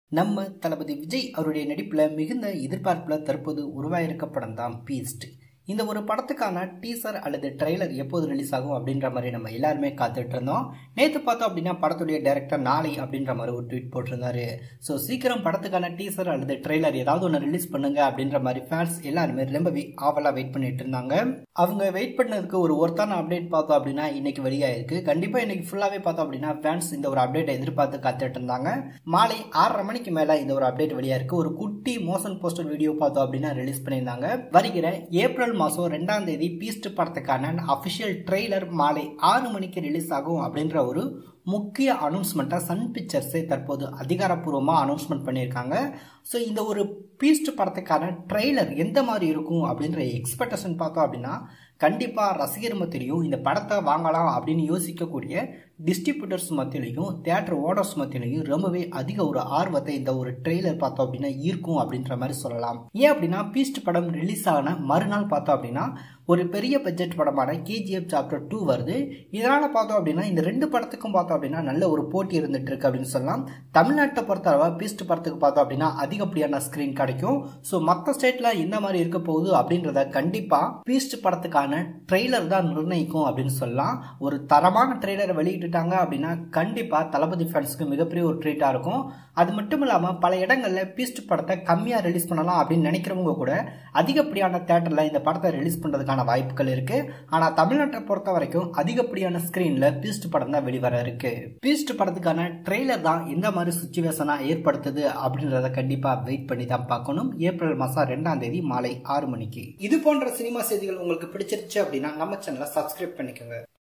நம்ம தளபதி விஜய் அவருடைய நடிப்பில் மிகுந்த எதிர்பார்ப்பில் தற்போது உருவாயிருக்க படம் தான் பீஸ்ட் இந்த ஒரு படத்துக்கான டீசர் அல்லது ட்ரெய்லர் எப்போது ரிலீஸ் ஆகும் அப்படின்ற மாதிரி நம்ம எல்லாருமே காத்துட்டு இருந்தோம் நேற்று பார்த்தோம் அப்படின்னா படத்துடைய டைரக்டர் நாளை அப்படின்ற மாதிரி ஒரு ட்வீட் போட்டிருந்தாரு ஸோ சீக்கிரம் படத்துக்கான டீசர் அல்லது ட்ரெய்லர் ஏதாவது ஒன்று ரிலீஸ் பண்ணுங்க அப்படின்ற மாதிரி ஃபேன்ஸ் எல்லாருமே ரொம்பவே ஆவலாக வெயிட் பண்ணிட்டு இருந்தாங்க அவங்க வெயிட் பண்ணதுக்கு ஒரு ஒருத்தான அப்டேட் பார்த்தோம் அப்படின்னா இன்னைக்கு வெளியாயிருக்கு கண்டிப்பாக இன்னைக்கு ஃபுல்லாகவே பார்த்தோம் அப்படின்னா ஃபேன்ஸ் இந்த ஒரு அப்டேட்டை எதிர்பார்த்து காத்துட்டு இருந்தாங்க மாலை ஆறரை மணிக்கு மேலே இந்த ஒரு அப்டேட் வெளியாயிருக்கு ஒரு குட்டி மோஷன் போஸ்டர் வீடியோ பார்த்தோம் அப்படின்னா ரிலீஸ் பண்ணியிருந்தாங்க வருகிற ஏப்ரல் மாதம் ரெண்டாம் தேதி பீஸ்ட் படத்துக்கான அஃபிஷியல் ட்ரெய்லர் மாலை ஆறு மணிக்கு ரிலீஸ் ஆகும் அப்படின்ற ஒரு முக்கிய அனௌன்ஸ்மெண்ட்டாக சன் பிக்சர்ஸே தற்போது அதிகாரப்பூர்வமாக அனௌன்ஸ்மெண்ட் பண்ணியிருக்காங்க ஸோ இந்த ஒரு பீஸ்ட் படத்துக்கான ட்ரெய்லர் எந்த மாதிரி இருக்கும் அப்படின்ற எக்ஸ்பெக்டேஷன் பார்த்தோம் அப்படின்னா கண்டிப்பாக ரசிகர் மத்தியிலையும் இந்த படத்தை வாங்கலாம் அப்படின்னு யோசிக்கக்கூடிய டிஸ்ட்ரிபியூட்டர்ஸ் மத்தியிலையும் தேட்டர் ஓனர்ஸ் மத்தியிலையும் ரொம்பவே அதிக ஒரு ஆர்வத்தை இந்த ஒரு ட்ரெய்லர் பார்த்தோம் அப்படின்னா இருக்கும் அப்படின்ற மாதிரி சொல்லலாம் ஏன் அப்படின்னா பீஸ்ட் படம் ரிலீஸ் ஆன மறுநாள் பார்த்தோம் அப்படின்னா ஒரு பெரிய பட்ஜெட் படமான கேஜிஎஃப் சாப்டர் டூ வருது இதனால் பார்த்தோம் அப்படின்னா இந்த ரெண்டு படத்துக்கும் பார்த்தோம் அப்படின்னா நல்ல ஒரு போட்டி இருந்துட்டு இருக்கு அப்படின்னு சொல்லலாம் தமிழ்நாட்டை பொறுத்தளவு பீஸ்ட் படத்துக்கு பார்த்தோம் அப்படின்னா அதிகப்படியான ஸ்க்ரீன் கிடைக்கும் ஸோ மற்ற ஸ்டேட்டில் எந்த மாதிரி இருக்க போகுது அப்படின்றத கண்டிப்பாக பீஸ்ட் படத்துக்கான ட்ரெய்லர் தான் நிர்ணயிக்கும் அப்படின்னு சொல்லலாம் ஒரு தரமான ட்ரெய்லரை வெளியிட்டுட்டாங்க அப்படின்னா கண்டிப்பாக தளபதி ஃபேன்ஸ்க்கு மிகப்பெரிய ஒரு ட்ரீட்டாக இருக்கும் அது மட்டும் இல்லாமல் பல இடங்களில் பீஸ்ட் படத்தை கம்மியாக ரிலீஸ் பண்ணலாம் அப்படின்னு நினைக்கிறவங்க கூட அதிகப்படியான தேட்டரில் இந்த படத்தை ரிலீஸ் பண்ணுறதுக்கான வாய்ப்புகள் இருக்கு ஆனால் தமிழ்நாட்டை பொறுத்த வரைக்கும் அதிகப்படியான ஸ்க்ரீனில் பீஸ்ட் படம் தான் வெளிவர இருக்கு பீஸ்ட் படத்துக்கான ட்ரெய்லர் தான் எந்த மாதிரி சுச்சுவேஷனாக ஏற்படுத்துது அப்படின்றத கண்டிப்பாக வெயிட் பண்ணி தான் பார்க்கணும் ஏப்ரல் மாதம் ரெண்டாம் தேதி மாலை ஆறு மணிக்கு இது போன்ற சினிமா செய்திகள் உங்களுக்கு பிடிச்சிருச்சு அப்படின்னா நம்ம சேனலை சப்ஸ்கிரைப் பண்ணிக்கோங்க